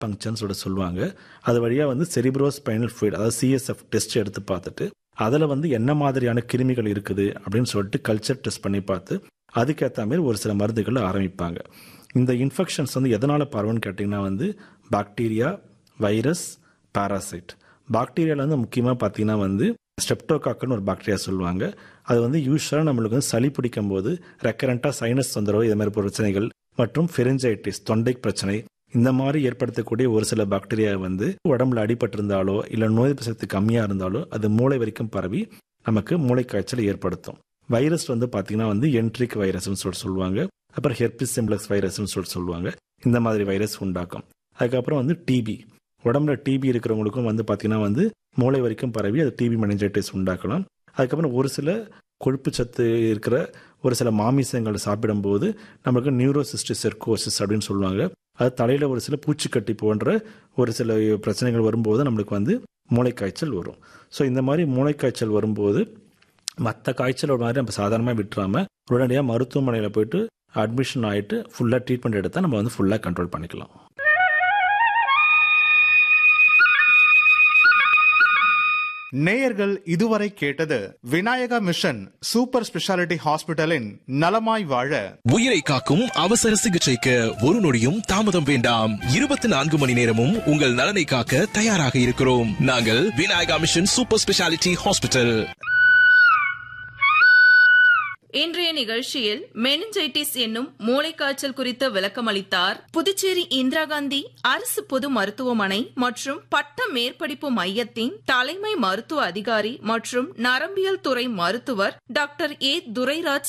பங்க்சர்னு சொல்லிட்டு சொல்லுவாங்க அது வழியாக வந்து செரிப்ரோ ஸ்பைனல் ஃப்ளூயிட் அதாவது சிஎஸ்எஃப் டெஸ்ட் எடுத்து பார்த்துட்டு அதில் வந்து என்ன மாதிரியான கிருமிகள் இருக்குது அப்படின்னு சொல்லிட்டு கல்ச்சர் டெஸ்ட் பண்ணி பார்த்து அதுக்கேற்ற மாதிரி ஒரு சில மருந்துகளை ஆரம்பிப்பாங்க இந்த இன்ஃபெக்ஷன்ஸ் வந்து எதனால் பரவுன்னு கேட்டிங்கன்னா வந்து பாக்டீரியா வைரஸ் பாராசைட் பாக்டீரியாவில் வந்து முக்கியமாக பார்த்தீங்கன்னா வந்து ஸ்டெப்டோகாக்குன்னு ஒரு பாக்டீரியா சொல்லுவாங்க அது வந்து யூஸ்வலாக நம்மளுக்கு வந்து சளி பிடிக்கும் போது ரெக்கரண்ட்டாக சைனஸ் தொந்தரவு இது மாதிரி பிரச்சனைகள் மற்றும் ஃபெரிஞ்சைட்டிஸ் தொண்டை பிரச்சனை இந்த மாதிரி ஏற்படுத்தக்கூடிய ஒரு சில பாக்டீரியா வந்து உடம்புல அடிபட்டிருந்தாலோ இல்லை நோய் எதிர்ப்பு சக்தி கம்மியாக இருந்தாலோ அது மூளை வரைக்கும் பரவி நமக்கு மூளை காய்ச்சல் ஏற்படுத்தும் வைரஸ் வந்து பார்த்தீங்கன்னா வந்து என்ட்ரிக் வைரஸ்னு சொல்லிட்டு சொல்லுவாங்க அப்புறம் ஹெர்பிஸ் சிம்ப்ளக்ஸ் வைரஸ்னு சொல்லிட்டு சொல்லுவாங்க இந்த மாதிரி வைரஸ் உண்டாக்கும் அதுக்கப்புறம் வந்து டிபி உடம்புல டிபி இருக்கிறவங்களுக்கும் வந்து பார்த்தீங்கன்னா வந்து மூளை வரைக்கும் பரவி அது டிபி மெனஞ்சைட்டிஸ் உண்டாக்கலாம் அதுக்கப்புறம் ஒரு சில கொழுப்பு சத்து இருக்கிற ஒரு சில மாமிசங்கள் சாப்பிடும்போது நமக்கு நியூரோசிஸ்டிக் செர்கோசிஸ் அப்படின்னு சொல்லுவாங்க அது தலையில் ஒரு சில பூச்சிக்கட்டி போன்ற ஒரு சில பிரச்சனைகள் வரும்போது நம்மளுக்கு வந்து மூளைக்காய்ச்சல் வரும் ஸோ இந்த மாதிரி மூளைக்காய்ச்சல் வரும்போது மற்ற காய்ச்சல் ஒரு மாதிரி நம்ம சாதாரணமாக விட்டுறாம உடனடியாக மருத்துவமனையில் போயிட்டு அட்மிஷன் ஆகிட்டு ஃபுல்லாக ட்ரீட்மெண்ட் எடுத்தால் நம்ம வந்து ஃபுல்லாக கண்ட்ரோல் பண்ணிக்கலாம் நேயர்கள் இதுவரை கேட்டது விநாயகா மிஷன் சூப்பர் ஸ்பெஷாலிட்டி ஹாஸ்பிட்டலின் நலமாய் வாழ உயிரை காக்கும் அவசர சிகிச்சைக்கு ஒரு நொடியும் தாமதம் வேண்டாம் இருபத்தி நான்கு மணி நேரமும் உங்கள் நலனை காக்க தயாராக இருக்கிறோம் நாங்கள் Vinayaka mission super speciality hospital இன்றைய நிகழ்ச்சியில் மெனிஞ்சைட்டிஸ் என்னும் மூளைக்காய்ச்சல் குறித்து விளக்கமளித்தார் புதுச்சேரி இந்திரா காந்தி அரசு பொது மருத்துவமனை மற்றும் பட்ட மேற்படிப்பு மையத்தின் தலைமை மருத்துவ அதிகாரி மற்றும் நரம்பியல் துறை மருத்துவர் டாக்டர் ஏ துரைராஜ்